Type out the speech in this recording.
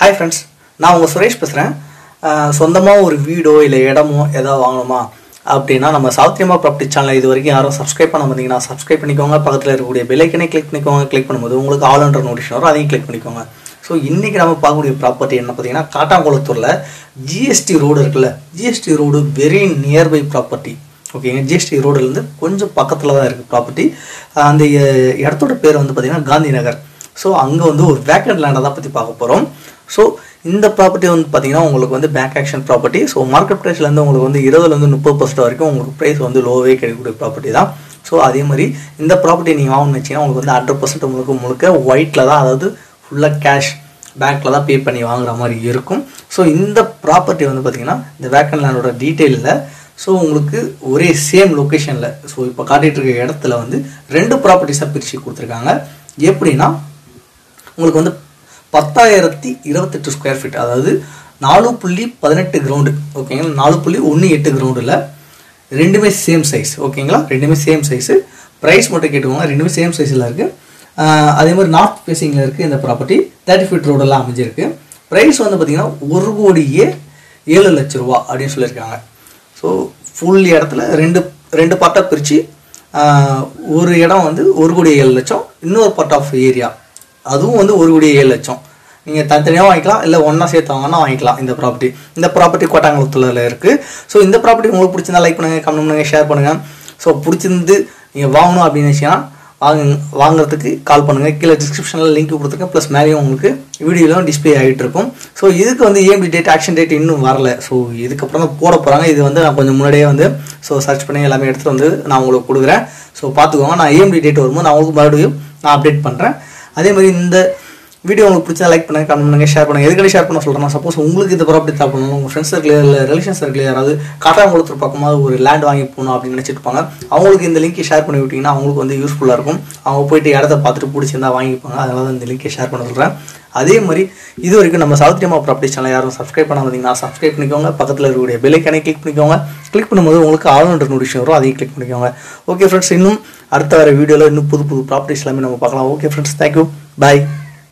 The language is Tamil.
ஹாய் ஃப்ரெண்ட்ஸ் நான் உங்கள் சுரேஷ் பேசுகிறேன் சொந்தமாக ஒரு வீடோ இல்லை இடமோ ஏதாவது வாங்கணுமா அப்படின்னா நம்ம சௌத்தியமா ப்ராப்பர்ட்டி சேனல் இது வரைக்கும் யாரும் சப்ஸ்கிரைப் பண்ண வந்தீங்கன்னா சப்ஸ்கிரைப் பண்ணிக்கோங்க பக்கத்தில் இருக்கக்கூடிய பெல்லைக்கனே கிளிக் பண்ணிக்கோங்க கிளிக் பண்ணும்போது உங்களுக்கு ஆல் அண்டர் நோட்டிஃபிகேஷன் வரும் அதையும் கிளிக் பண்ணிக்கோங்க ஸோ இன்றைக்கி நம்ம பார்க்கக்கூடிய ப்ராப்பர்ட்டி என்ன பார்த்தீங்கன்னா காட்டாங்குளத்தூரில் ஜிஎஸ்டி ரோடு இருக்குல்ல GST road very nearby property ஓகேங்க ஜிஎஸ்டி ரோடுலேருந்து கொஞ்சம் பக்கத்தில் தான் இருக்குது ப்ராப்பர்ட்டி அந்த அஹ், இடத்தோட பேர் வந்து பார்த்தீங்கன்னா காந்தி நகர் ஸோ அங்கே வந்து ஒரு வேக்கண்ட் லேண்டை தான் பற்றி பார்க்க போகிறோம் ஸோ இந்த ப்ராப்பர்ட்டி வந்து பார்த்தீங்கன்னா உங்களுக்கு வந்து bank auction property so market ப்ரைஸ்லேருந்து உங்களுக்கு வந்து இருபதுலேருந்து முப்பது பர்சன்ட் வரைக்கும் உங்களுக்கு ப்ரைஸ் வந்து லோவே கிடைக்கக்கூடிய ப்ராப்பர்ட்டி தான் ஸோ அதே மாதிரி இந்த ப்ராப்பர்ட்டி நீங்கள் வாங்கணும்னு வச்சிங்கன்னா உங்களுக்கு வந்து ஹண்ட்ரட் பர்சன்ட் உங்களுக்கு முழுக்க ஒயிட்டில் தான் அதாவது ஃபுல்லாக கேஷ் பேங்க்கில் தான் பே பண்ணி வாங்குற மாதிரி இருக்கும் ஸோ இந்த ப்ராப்பர்ட்டி வந்து பார்த்தீங்கன்னா இந்த வேக்கன் லேண்டோட டீட்டெயிலில் ஸோ உங்களுக்கு ஒரே சேம் லொக்கேஷனில் ஸோ இப்போ காட்டிகிட்டு இருக்க இடத்துல வந்து ரெண்டு ப்ராப்பர்ட்டிஸாக பிரித்து கொடுத்துருக்காங்க எப்படின்னா உங்களுக்கு வந்து பத்தாயிரத்தி இருபத்தெட்டு ஸ்கொயர் ஃபீட் அதாவது நாலு புள்ளி பதினெட்டு கிரவுண்டு ஓகேங்களா நாலு புள்ளி ஒன்று எட்டு கிரவுண்டில் ரெண்டுமே சேம் சைஸ் ஓகேங்களா ரெண்டுமே சேம் சைஸு ப்ரைஸ் மட்டும் கேட்டுக்கோங்க ரெண்டுமே சேம் சைஸில் இருக்குது அதே மாதிரி நார்த் ஃபேஸிங்கில் இருக்குது இந்த ப்ராப்பர்ட்டி தேர்ட்டி ஃபீட் ரோடெல்லாம் அமைஞ்சிருக்கு ப்ரைஸ் வந்து பார்த்திங்கன்னா ஒரு கோடியே ஏழு லட்ச ரூபா அப்படின்னு சொல்லியிருக்காங்க ஸோ ஃபுல் இடத்துல ரெண்டு ரெண்டு பார்ட்டாக பிரித்து ஒரு இடம் வந்து ஒரு கோடி ஏழு லட்சம் இன்னொரு பார்ட் ஆஃப் ஏரியா அதுவும் வந்து ஒரு கோடி ஏழு லட்சம் நீங்கள் தனித்தனியாக வாங்கிக்கலாம் இல்லை ஒன்றா சேர்த்து வாங்கினா வாங்கிக்கலாம் இந்த ப்ராப்பர்ட்டி இந்த ப்ராப்பர்ட்டி கோட்டாங்குளத்தில் இருக்குது ஸோ இந்த ப்ராப்பர்ட்டி உங்களுக்கு பிடிச்சிருந்தா லைக் பண்ணுங்கள் கமெண்ட் பண்ணுங்கள் ஷேர் பண்ணுங்கள் ஸோ பிடிச்சிருந்து நீங்கள் வாங்கணும் அப்படின்னு நினச்சிங்கன்னா வாங்க வாங்குறதுக்கு கால் பண்ணுங்கள் கீழே டிஸ்கிரிப்ஷனில் லிங்க் கொடுத்துருக்கேன் ப்ளஸ் மேலேயும் உங்களுக்கு வீடியோலாம் டிஸ்ப்ளே ஆகிட்டு இருக்கும் ஸோ இதுக்கு வந்து ஏஎம்டி டேட் ஆக்ஷன் டேட் இன்னும் வரல ஸோ இதுக்கப்புறம் தான் போட போகிறாங்க இது வந்து நான் கொஞ்சம் முன்னாடியே வந்து ஸோ சர்ச் பண்ணி எல்லாமே எடுத்துகிட்டு வந்து நான் உங்களுக்கு கொடுக்குறேன் ஸோ பார்த்துக்கோங்க நான் ஏஎம்டி டேட் வரும்போது நான் உங்களுக்கு மறுபடியும் நான் அப்டேட் பண்ணுறேன் அதே மாதிரி இந்த வீடியோ உங்களுக்கு பிடிச்சா லைக் பண்ணுங்க கமெண்ட் பண்ணுங்க ஷேர் பண்ணுங்க எதுக்கடி ஷேர் பண்ண சொல்கிறேன் சப்போஸ் உங்களுக்கு இந்த ப்ராப்பர்ட்டி தான் பண்ணணும் உங்கள் ஃப்ரெண்ட்ஸ் சர்க்கிள் இல்லை ரிலேஷன் சர்க்கிள் யாராவது காட்டாங்குளத்தூர் பக்கமாக ஒரு லேண்ட் வாங்கி போகணும் அப்படின்னு நினச்சிட்டு இருப்பாங்க அவங்களுக்கு இந்த லிங்க்கை ஷேர் பண்ணி விட்டிங்கன்னா அவங்களுக்கு வந்து யூஸ்ஃபுல்லாக இருக்கும் அவங்க போயிட்டு இடத்த பார்த்துட்டு பிடிச்சிருந்தா வாங்கிப்பாங்க அதனால தான் இந்த லிங்க்கை ஷேர் பண்ண சொல்கிறேன் அதே மாதிரி இது வரைக்கும் நம்ம சௌத்ரியமா ப்ராப்பர்ட்டி சேனல் யாரும் சப்ஸ்கிரைப் பண்ண வந்தீங்கன்னா சப்ஸ்கிரைப் பண்ணிக்கோங்க பக்கத்தில் இருக்கக்கூடிய பெல்லைக்கானே கிளிக் பண்ணிக்கோங்க கிளிக் பண்ணும்போது உங்களுக்கு ஆளுநர் நோட்டிஃபிகேஷன் வரும் அதையும் கிளிக் பண்ணிக்கோங்க ஓகே ஃப்ரெண்ட்ஸ் இன்னும் அடுத்த வர வீடியோவில் இன்னும் புது புது ப்ராப்பர்ட்டிஸ் எல்லாமே நம்ம பார்க்கலாம் ஓகே ஃப்ரெண்ட்ஸ் தேங்க்யூ பாய்